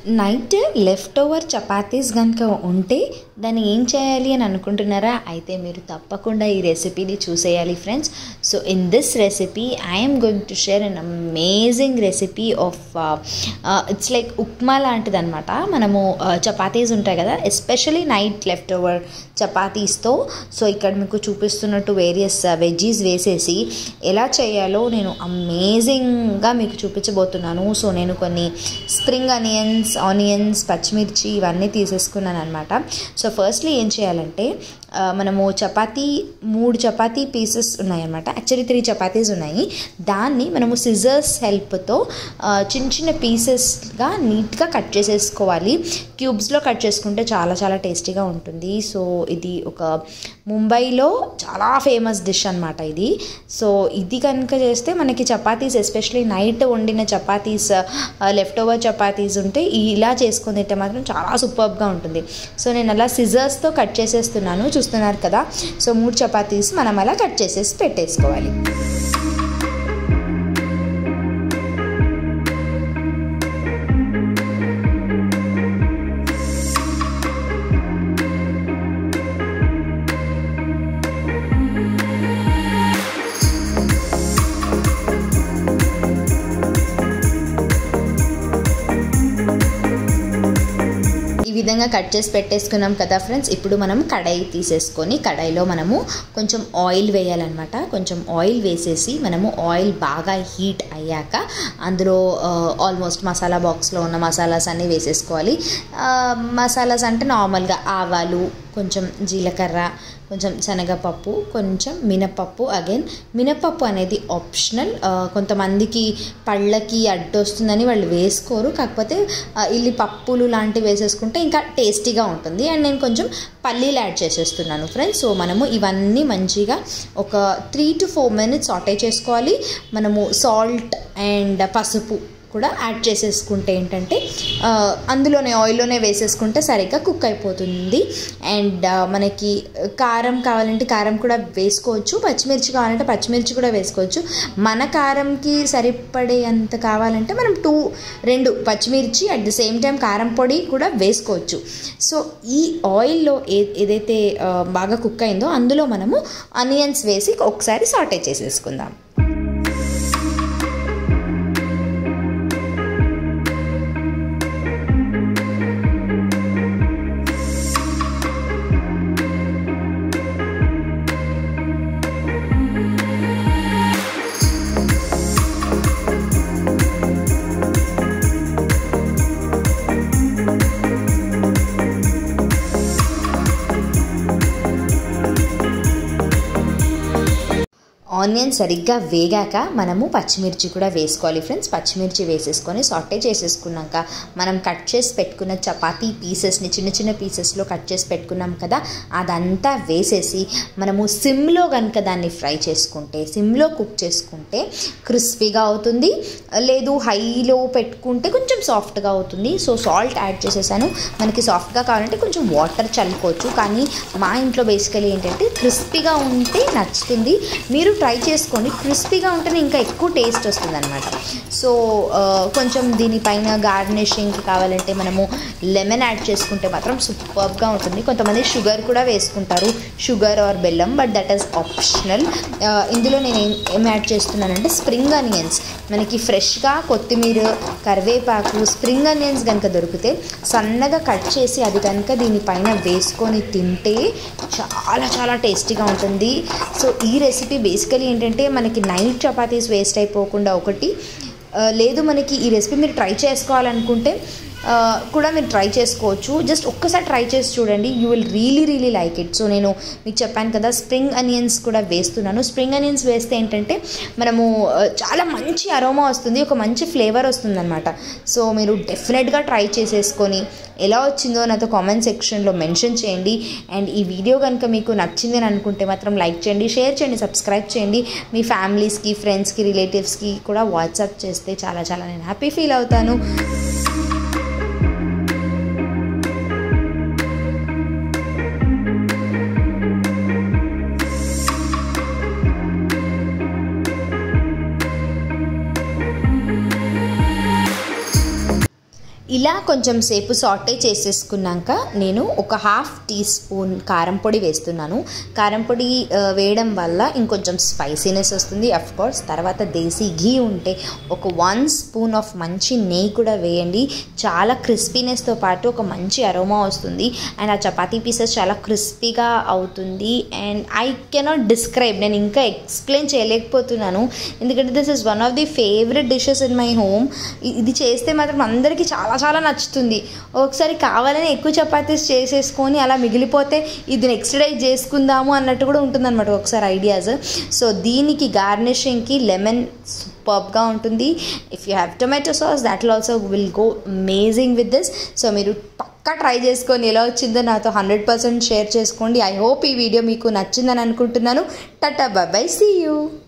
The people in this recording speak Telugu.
నైట్ లెఫ్ట్ ఓవర్ చపాతీస్ కనుక ఉంటే దాన్ని ఏం చేయాలి అని అనుకుంటున్నారా అయితే మీరు తప్పకుండా ఈ రెసిపీని చూసేయాలి friends so in this recipe I'm going to share an amazing recipe of it's like upma లాంటిది అనమాట మనము చపాతీస్ ఉంటాయి కదా ఎస్పెషలీ నైట్ లెఫ్ట్ ఓవర్ చపాతీస్తో సో ఇక్కడ మీకు చూపిస్తున్నట్టు వేరియస్ వెజ్జీస్ వేసేసి ఎలా చేయాలో నేను అమేజింగ్గా మీకు చూపించబోతున్నాను సో నేను కొన్ని స్ప్రింగ్ అనియన్స్ ఆనియన్స్ పచ్చిమిర్చి ఇవన్నీ తీసేసుకున్నాను అనమాట సో ఫస్ట్లీ ఏం చేయాలంటే మనము చపాతీ మూడు చపాతీ పీసెస్ ఉన్నాయన్నమాట యాక్చువల్లీ త్రీ చపాతీస్ ఉన్నాయి దాన్ని మనము సిజర్స్ హెల్ప్తో చిన్న చిన్న పీసెస్గా నీట్గా కట్ చేసేసుకోవాలి క్యూబ్స్లో కట్ చేసుకుంటే చాలా చాలా టేస్టీగా ఉంటుంది సో ఇది ఒక ముంబైలో చాలా ఫేమస్ డిష్ అనమాట ఇది సో ఇది కనుక చేస్తే మనకి చపాతీస్ ఎస్పెషలీ నైట్ వండిన చపాతీస్ లెఫ్ట్ ఓవర్ చపాతీస్ ఉంటే ఇలా చేసుకొని తింటే మాత్రం చాలా సూపర్గా ఉంటుంది సో నేను అలా సిజర్స్తో కట్ చేసేస్తున్నాను చూస్తున్నారు కదా సో మూడు చపాతీస్ మనం అలా కట్ చేసేసి పెట్టేసుకోవాలి ఈ విధంగా కట్ చేసి పెట్టేసుకున్నాం కదా ఫ్రెండ్స్ ఇప్పుడు మనం కడాయి తీసేసుకొని కడాయిలో మనము కొంచెం ఆయిల్ వేయాలన్నమాట కొంచెం ఆయిల్ వేసేసి మనము ఆయిల్ బాగా హీట్ అయ్యాక అందులో ఆల్మోస్ట్ మసాలా బాక్స్లో ఉన్న మసాలాస్ అన్నీ వేసేసుకోవాలి మసాలాస్ అంటే నార్మల్గా ఆవాలు కొంచెం జీలకర్ర కొంచెం శనగపప్పు కొంచెం మినపప్పు అగైన్ మినపప్పు అనేది ఆప్షనల్ కొంతమందికి పళ్ళకి అడ్డొస్తుందని వాళ్ళు వేసుకోరు కాకపోతే ఇల్లి పప్పులు లాంటివి వేసేసుకుంటే ఇంకా టేస్టీగా ఉంటుంది అండ్ నేను కొంచెం పల్లీలు యాడ్ చేసేస్తున్నాను ఫ్రెండ్స్ సో మనము ఇవన్నీ మంచిగా ఒక three to four minutes saute చేసుకోవాలి మనము సాల్ట్ అండ్ పసుపు కూడా యాడ్ చేసేసుకుంటే ఏంటంటే అందులోనే ఆయిల్లోనే వేసేసుకుంటే సరిగ్గా కుక్ అయిపోతుంది అండ్ మనకి కారం కావాలంటే కారం కూడా వేసుకోవచ్చు పచ్చిమిర్చి కావాలంటే పచ్చిమిర్చి కూడా వేసుకోవచ్చు మన కారంకి సరిపడేంత కావాలంటే మనం టూ రెండు పచ్చిమిర్చి అట్ ది సేమ్ టైం కారం పొడి కూడా వేసుకోవచ్చు సో ఈ ఆయిల్లో ఏ ఏదైతే బాగా కుక్ అయిందో అందులో మనము ఆనియన్స్ వేసి ఒకసారి సాటే చేసేసుకుందాం ఆనియన్ సరిగ్గా వేగాక మనము పచ్చిమిర్చి కూడా వేసుకోవాలి ఫ్రెండ్స్ పచ్చిమిర్చి వేసేసుకొని సాటే చేసేసుకున్నాక మనం కట్ చేసి పెట్టుకున్న చపాతీ పీసెస్ని చిన్న చిన్న పీసెస్లో కట్ చేసి పెట్టుకున్నాం కదా అదంతా వేసేసి మనము సిమ్లో కనుక దాన్ని ఫ్రై చేసుకుంటే సిమ్లో కుక్ చేసుకుంటే క్రిస్పీగా అవుతుంది లేదు హైలో పెట్టుకుంటే కొంచెం సాఫ్ట్గా అవుతుంది సో సాల్ట్ యాడ్ చేసేసాను మనకి సాఫ్ట్గా కావాలంటే కొంచెం వాటర్ చల్లుకోవచ్చు కానీ మా ఇంట్లో బేసికలీ ఏంటంటే క్రిస్పీగా ఉంటే నచ్చుతుంది మీరు ట్రై చేసుకోండి క్రిస్పీగా ఉంటేనే ఇంకా ఎక్కువ టేస్ట్ వస్తుంది అనమాట సో కొంచెం దీనిపైన గార్నిషింగ్ కావాలంటే మనము లెమన్ యాడ్ చేసుకుంటే మాత్రం సూపర్గా ఉంటుంది కొంతమంది షుగర్ కూడా వేసుకుంటారు షుగర్ ఆర్ బెల్లం బట్ దట్ ఈస్ ఆప్షనల్ ఇందులో నేను ఏం ఏం యాడ్ చేస్తున్నానంటే స్ప్రింగ్ ఆనియన్స్ మనకి ఫ్రెష్గా కొత్తిమీర కరివేపాకు స్ప్రింగ్ ఆనియన్స్ కనుక దొరికితే సన్నగా కట్ చేసి అది కనుక దీనిపైన వేసుకొని తింటే చాలా చాలా టేస్టీగా ఉంటుంది సో ఈ రెసిపీ బేసికలీ ఏంటంటే మనకి నైట్ చపాతీస్ వేస్ట్ అయిపోకుండా ఒకటి లేదు మనకి ఈ రెసిపీ మీరు ట్రై చేసుకోవాలనుకుంటే కూడా మీరు ట్రై చేసుకోవచ్చు జస్ట్ ఒక్కసారి ట్రై చేసి చూడండి you will really really like it so నేను మీకు చెప్పాను కదా స్ప్రింగ్ అనియన్స్ కూడా వేస్తున్నాను స్ప్రింగ్ అనియన్స్ వేస్తే ఏంటంటే మనము చాలా మంచి అరోమా వస్తుంది ఒక మంచి ఫ్లేవర్ వస్తుంది అనమాట సో మీరు డెఫినెట్గా ట్రై చేసేసుకొని ఎలా వచ్చిందో నాతో కామెంట్ సెక్షన్లో మెన్షన్ చేయండి అండ్ ఈ వీడియో కనుక మీకు నచ్చింది అని అనుకుంటే మాత్రం లైక్ చేయండి షేర్ చేయండి సబ్స్క్రైబ్ చేయండి మీ ఫ్యామిలీస్కి ఫ్రెండ్స్కి రిలేటివ్స్కి కూడా వాట్సాప్ చేస్తే చాలా చాలా నేను హ్యాపీ ఫీల్ అవుతాను ఈ ఇలా కొంచెం సేపు సాటే చేసేసుకున్నాక నేను ఒక హాఫ్ టీ స్పూన్ కారం పొడి వేస్తున్నాను కారం పొడి ఆ, వేయడం వల్ల ఇంకొంచెం స్పైసీనెస్ వస్తుంది అఫ్ కోర్స్ తర్వాత దేశీ ఘీ ఉంటే ఒక వన్ స్పూన్ ఆఫ్ మంచి నెయ్యి కూడా వేయండి చాలా క్రిస్పీనెస్తో పాటు ఒక మంచి అరోమా వస్తుంది అండ్ ఆ చపాతీ పీసెస్ చాలా క్రిస్పీగా అవుతుంది అండ్ ఐ కెనాట్ డిస్క్రైబ్ నేను ఇంకా ఎక్స్ప్లెయిన్ చేయలేకపోతున్నాను ఎందుకంటే this is one of the favourite dishes in my home ఇది చేస్తే మాత్రం అందరికీ చాలా చాలా నచ్చుతుంది ఒకసారి కావాలని ఎక్కువ చపాతీస్ చేసేసుకొని అలా మిగిలిపోతే ఇది నెక్స్ట్ డే చేసుకుందాము అన్నట్టు కూడా ఉంటుందన్నమాట ఒకసారి ఐడియాస్ సో దీనికి గార్నిషింగ్కి లెమన్ సూపర్గా ఉంటుంది if you have tomato sauce that will also will go amazing with this so మీరు పక్కా ట్రై చేసుకొని ఎలా వచ్చిందో నాతో హండ్రెడ్ పర్సెంట్ షేర్ చేసుకోండి ఐ హోప్ ఈ వీడియో మీకు నచ్చిందని అనుకుంటున్నాను టటా బాయ్ సీ యూ